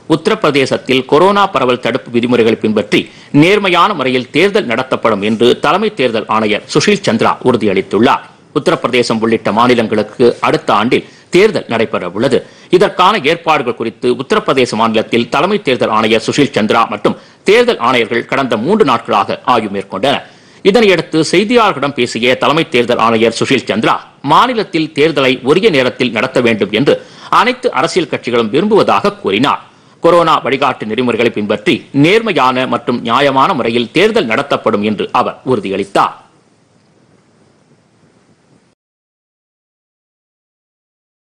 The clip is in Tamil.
உத்தரப்பிரதேசத்தில் கொரோனா பரவல் தடுப்பு விதிமுறைகளை பின்பற்றி நேர்மையான முறையில் தேர்தல் நடத்தப்படும் என்று தலைமை தேர்தல் ஆணையர் சுஷில் சந்திரா உறுதியளித்துள்ளார் உத்தரப்பிரதேசம் உள்ளிட்ட மாநிலங்களுக்கு அடுத்த ஆண்டில் தேர்தல் நடைபெற உள்ளது இதற்கான ஏற்பாடுகள் குறித்து உத்தரப்பிரதேச மாநிலத்தில் தலைமை தேர்தல் ஆணையர் சுஷில் சந்திரா மற்றும் தேர்தல் ஆணையர்கள் கடந்த மூன்று நாட்களாக ஆய்வு மேற்கொண்டனர் இதனையடுத்து செய்தியாளர்களிடம் பேசிய தலைமை தேர்தல் ஆணையர் சுஷில் சந்திரா மாநிலத்தில் தேர்தலை உரிய நேரத்தில் நடத்த வேண்டும் என்று அனைத்து அரசியல் கட்சிகளும் விரும்புவதாக கூறினார் கொரோனா வழிகாட்டு நெறிமுறைகளை பின்பற்றி நேர்மையான மற்றும் நியாயமான முறையில் தேர்தல் நடத்தப்படும் என்று அவர் உறுதியளித்தார்